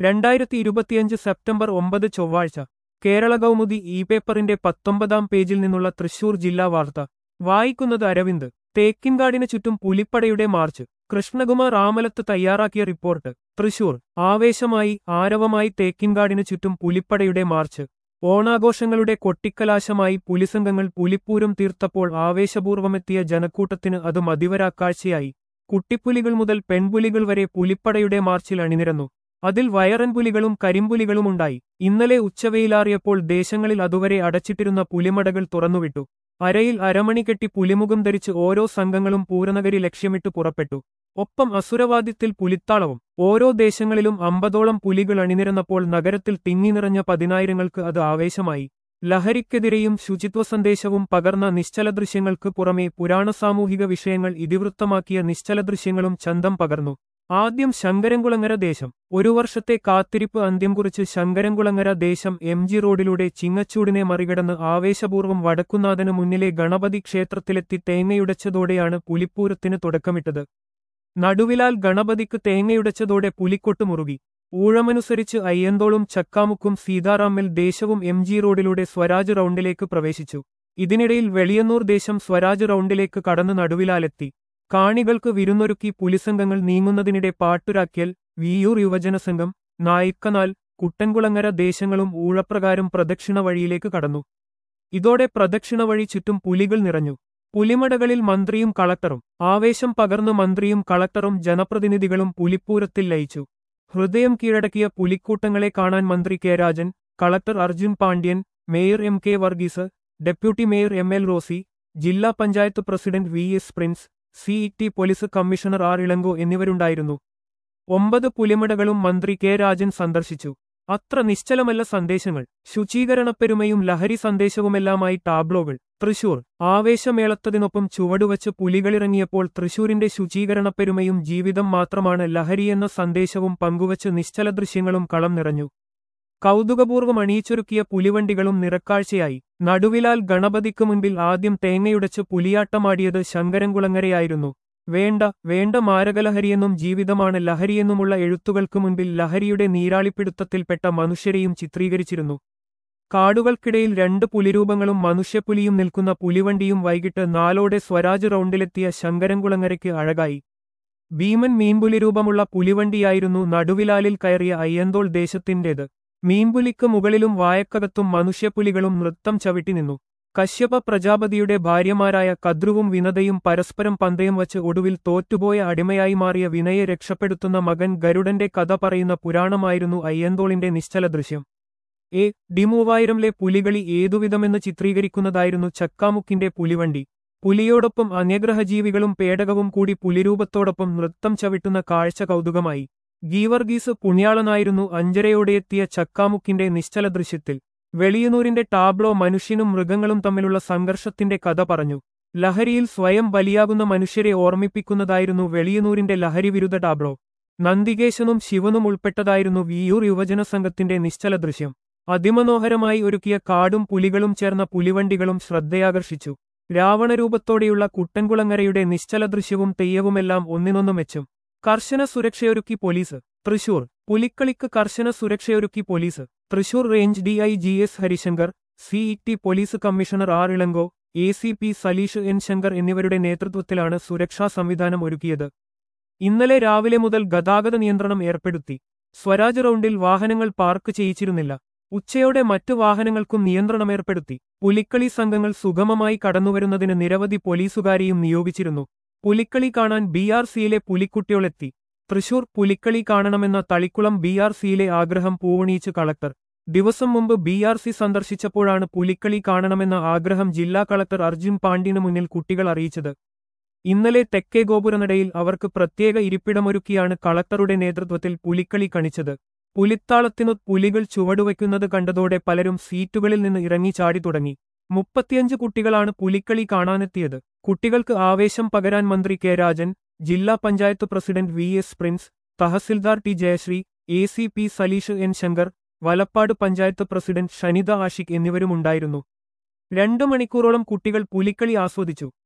രണ്ടായിരത്തി ഇരുപത്തിയഞ്ച് സെപ്റ്റംബർ ഒമ്പത് ചൊവ്വാഴ്ച കേരള കൗമുദി ഇ പേപ്പറിന്റെ പത്തൊമ്പതാം പേജിൽ നിന്നുള്ള തൃശൂർ ജില്ലാ വാർത്ത വായിക്കുന്നത് അരവിന്ദ് തേക്കിൻകാടിന് ചുറ്റും പുലിപ്പടയുടെ മാർച്ച് കൃഷ്ണകുമാർ ആമലത്ത് തയ്യാറാക്കിയ റിപ്പോർട്ട് തൃശൂർ ആവേശമായി ആരവമായി തേക്കിൻകാടിന് ചുറ്റും പുലിപ്പടയുടെ മാർച്ച് ഓണാഘോഷങ്ങളുടെ കൊട്ടിക്കലാശമായി പുലിസംഘങ്ങൾ പുലിപ്പൂരം തീർത്തപ്പോൾ ആവേശപൂർവമെത്തിയ ജനക്കൂട്ടത്തിന് അത് മതിവരാക്കാഴ്ചയായി കുട്ടിപ്പുലികൾ മുതൽ പെൺപുലികൾ വരെ പുലിപ്പടയുടെ മാർച്ചിൽ അണിനിരന്നു അതിൽ വയറൻ പുലികളും കരിമ്പുലികളുമുണ്ടായി ഇന്നലെ ഉച്ചവെയിലാറിയപ്പോൾ ദേശങ്ങളിൽ അതുവരെ അടച്ചിട്ടിരുന്ന പുലിമടകൾ തുറന്നുവിട്ടു അരയിൽ അരമണി കെട്ടി പുലിമുഖം ധരിച്ച് ഓരോ സംഘങ്ങളും പൂരനഗരി ലക്ഷ്യമിട്ട് പുറപ്പെട്ടു ഒപ്പം അസുരവാദ്യത്തിൽ പുലിത്താളവും ഓരോ ദേശങ്ങളിലും അമ്പതോളം പുലികൾ അണിനിരന്നപ്പോൾ നഗരത്തിൽ തിങ്ങിനിറഞ്ഞ പതിനായിരങ്ങൾക്ക് അത് ആവേശമായി ലഹരിക്കെതിരെയും ശുചിത്വ സന്ദേശവും പകർന്ന നിശ്ചല ദൃശ്യങ്ങൾക്ക് പുറമെ പുരാണ സാമൂഹിക വിഷയങ്ങൾ ഇതിവൃത്തമാക്കിയ നിശ്ചല ദൃശ്യങ്ങളും ചന്തം പകർന്നു ആദ്യം ശങ്കരൻകുളങ്ങര ദേശം ഒരു വർഷത്തെ കാത്തിരിപ്പ് അന്ത്യം കുറിച്ച് ശങ്കരൻകുളങ്ങര ദേശം എം ജി റോഡിലൂടെ ചിങ്ങച്ചൂടിനെ മറികടന്ന് ആവേശപൂർവ്വം വടക്കുന്നാഥന് മുന്നിലെ ഗണപതി ക്ഷേത്രത്തിലെത്തി തേങ്ങയുടച്ചതോടെയാണ് പുലിപ്പൂരത്തിന് തുടക്കമിട്ടത് നടുവിലാൽ ഗണപതിക്ക് തേങ്ങയുടച്ചതോടെ പുലിക്കൊട്ട് മുറുകി ഊഴമനുസരിച്ച് അയ്യന്തോളും ചക്കാമുക്കും സീതാറാമിൽ ദേശവും എം ജി റോഡിലൂടെ സ്വരാജ് റൗണ്ടിലേക്ക് പ്രവേശിച്ചു ഇതിനിടയിൽ വെളിയന്നൂർ ദേശം സ്വരാജ് റൗണ്ടിലേക്ക് കടന്ന് നടുവിലാലെത്തി കാണികൾക്ക് വിരുന്നൊരുക്കി പുലിസംഘങ്ങൾ നീങ്ങുന്നതിനിടെ പാട്ടുരാക്കിയൽ വിയൂർ യുവജനസംഘം നായിക്കനാൽ കുട്ടൻകുളങ്ങര ദേശങ്ങളും ഊഴപ്രകാരം പ്രദക്ഷിണ വഴിയിലേക്ക് കടന്നു ഇതോടെ പ്രദക്ഷിണ വഴി ചുറ്റും പുലികൾ നിറഞ്ഞു പുലിമടകളിൽ മന്ത്രിയും കളക്ടറും ആവേശം പകർന്നു മന്ത്രിയും കളക്ടറും ജനപ്രതിനിധികളും പുലിപ്പൂരത്തിൽ ലയിച്ചു ഹൃദയം കീഴടക്കിയ പുലിക്കൂട്ടങ്ങളെ കാണാൻ മന്ത്രി K Rajan collector Arjun Pandian mayor M K Varghese deputy mayor M L Rosy ജില്ലാ panchayat president V S Prince C T police commissioner R Ilango എന്നിവരുണ്ടായിരുന്നു ഒമ്പത് പുലിമടകളും മന്ത്രി കെ രാജൻ സന്ദർശിച്ചു അത്ര നിശ്ചലമല്ല സന്ദേശങ്ങൾ ശുചീകരണപ്പെരുമയും ലഹരി സന്ദേശവുമെല്ലാമായി ടാബ്ലോകൾ തൃശൂർ ആവേശമേളത്തതിനൊപ്പം ചുവടുവച്ച് പുലികളിറങ്ങിയപ്പോൾ തൃശൂരിന്റെ ശുചീകരണപ്പെരുമയും ജീവിതം മാത്രമാണ് ലഹരിയെന്ന സന്ദേശവും പങ്കുവച്ച് നിശ്ചല ദൃശ്യങ്ങളും കളം നിറഞ്ഞു കൗതുകപൂർവ്വം അണിയിച്ചൊരുക്കിയ പുലിവണ്ടികളും നിറക്കാഴ്ചയായി നടുവിലാൽ ഗണപതിക്ക് മുൻപിൽ ആദ്യം തേങ്ങയുടച്ച് പുലിയാട്ടമാടിയത് ശങ്കരൻകുളങ്ങരയായിരുന്നു വേണ്ട വേണ്ട മാരകലഹരിയെന്നും ജീവിതമാണ് ലഹരിയെന്നുമുള്ള എഴുത്തുകൾക്ക് മുൻപിൽ ലഹരിയുടെ നീരാളിപ്പിടുത്തത്തിൽപ്പെട്ട മനുഷ്യരെയും ചിത്രീകരിച്ചിരുന്നു കാടുകൾക്കിടയിൽ രണ്ട് പുലിരൂപങ്ങളും മനുഷ്യപ്പുലിയും നിൽക്കുന്ന പുലിവണ്ടിയും വൈകിട്ട് നാലോടെ സ്വരാജ് റൗണ്ടിലെത്തിയ ശങ്കരൻകുളങ്ങരയ്ക്ക് അഴകായി ഭീമൻ മീൻപുലിരൂപമുള്ള പുലിവണ്ടിയായിരുന്നു നടുവിലാലിൽ കയറിയ അയ്യന്തോൾ ദേശത്തിന്റേത് മീൻപുലിക്ക് മുകളിലും വായക്കകത്തും മനുഷ്യപ്പുലികളും നൃത്തം ചവിട്ടി നിന്നു കശ്യപ പ്രജാപതിയുടെ ഭാര്യമാരായ കദ്രുവും വിനതയും പരസ്പരം പന്തയം വച്ച് ഒടുവിൽ തോറ്റുപോയ അടിമയായി മാറിയ വിനയെ രക്ഷപ്പെടുത്തുന്ന മകൻ ഗരുഡന്റെ കഥ പറയുന്ന പുരാണമായിരുന്നു അയ്യന്തോളിന്റെ നിശ്ചല ദൃശ്യം എ ഡി മൂവായിരംലെ പുലികളി ഏതുവിധമെന്ന് ചിത്രീകരിക്കുന്നതായിരുന്നു ചക്കാമുക്കിന്റെ പുലിവണ്ടി പുലിയോടൊപ്പം അന്യഗ്രഹജീവികളും പേടകവും കൂടി പുലിരൂപത്തോടൊപ്പം നൃത്തം ചവിട്ടുന്ന കാഴ്ച കൗതുകമായി ഗീവർഗീസ് പുണ്യാളനായിരുന്നു അഞ്ചരയോടെയെത്തിയ ചക്കാമുക്കിന്റെ നിശ്ചല ദൃശ്യത്തിൽ വെളിയനൂരിന്റെ ടാബ്ലോ മനുഷ്യനും മൃഗങ്ങളും തമ്മിലുള്ള സംഘർഷത്തിന്റെ കഥ പറഞ്ഞു ലഹരിയിൽ സ്വയം ബലിയാകുന്ന മനുഷ്യരെ ഓർമ്മിപ്പിക്കുന്നതായിരുന്നു വെളിയനൂരിന്റെ ലഹരിവിരുദ്ധ ടാബ്ലോ നന്ദികേശനും ശിവനും ഉൾപ്പെട്ടതായിരുന്നു വിയൂർ യുവജന സംഘത്തിന്റെ നിശ്ചല ദൃശ്യം അതിമനോഹരമായി ഒരുക്കിയ കാടും പുലികളും ചേർന്ന പുലിവണ്ടികളും ശ്രദ്ധയാകർഷിച്ചു രാവണരൂപത്തോടെയുള്ള കുട്ടൻകുളങ്ങരയുടെ നിശ്ചല ദൃശ്യവും തെയ്യവുമെല്ലാം ഒന്നിനൊന്നു മെച്ചും കർശന സുരക്ഷയൊരുക്കി പോലീസ് തൃശൂർ പുലിക്കളിക്ക് കർശന സുരക്ഷയൊരുക്കി police Thrissur range D I G S Harishankar C T police commissioner R Ilango A C P Saleesh N Shankar എന്നിവരുടെ നേതൃത്വത്തിലാണ് സുരക്ഷാ സംവിധാനം ഒരുക്കിയത് ഇന്നലെ രാവിലെ മുതൽ ഗതാഗത നിയന്ത്രണം ഏർപ്പെടുത്തി സ്വരാജ് റൗണ്ടിൽ വാഹനങ്ങൾ പാർക്ക് ചെയ്യിച്ചിരുന്നില്ല ഉച്ചയോടെ മറ്റു വാഹനങ്ങൾക്കും നിയന്ത്രണമേർപ്പെടുത്തി പുലിക്കളി സംഘങ്ങൾ സുഗമമായി കടന്നുവരുന്നതിന് നിരവധി പോലീസുകാരെയും നിയോഗിച്ചിരുന്നു പുലിക്കളി കാണാൻ ബി ആർ സിയിലെ പുലിക്കുട്ടികളെത്തി തൃശൂർ പുലിക്കളി കാണണമെന്ന തളിക്കുളം ബി ആർ സിയിലെ ആഗ്രഹം പൂവണിയിച്ച് കളക്ടർ ദിവസം മുമ്പ് ബി ആർ സി സന്ദർശിച്ചപ്പോഴാണ് പുലിക്കളി കാണണമെന്ന ആഗ്രഹം ജില്ലാ കളക്ടർ അർജുൻ പാണ്ഡ്യന് മുന്നിൽ കുട്ടികൾ അറിയിച്ചത് ഇന്നലെ തെക്കേ ഗോപുരനടയിൽ അവർക്ക് പ്രത്യേക ഇരിപ്പിടമൊരുക്കിയാണ് കളക്ടറുടെ നേതൃത്വത്തിൽ പുലിക്കളി കണിച്ചത് പുലിത്താളത്തിനു പുലികൾ ചുവടുവയ്ക്കുന്നത് കണ്ടതോടെ പലരും സീറ്റുകളിൽ നിന്ന് ഇറങ്ങി ചാടി തുടങ്ങി മുപ്പത്തിയഞ്ച് കുട്ടികളാണ് പുലിക്കളി കാണാനെത്തിയത് കുട്ടികൾക്ക് ആവേശം പകരാൻ മന്ത്രി കെ രാജൻ ജില്ലാ panchayat president V S Prince tahsildar T Jayasree A C P Saleesh N Shankar Valappad panchayat president Shanitha Ashiq എന്നിവരുമുണ്ടായിരുന്നു രണ്ടു മണിക്കൂറോളം കുട്ടികൾ പുലിക്കളി ആസ്വദിച്ചു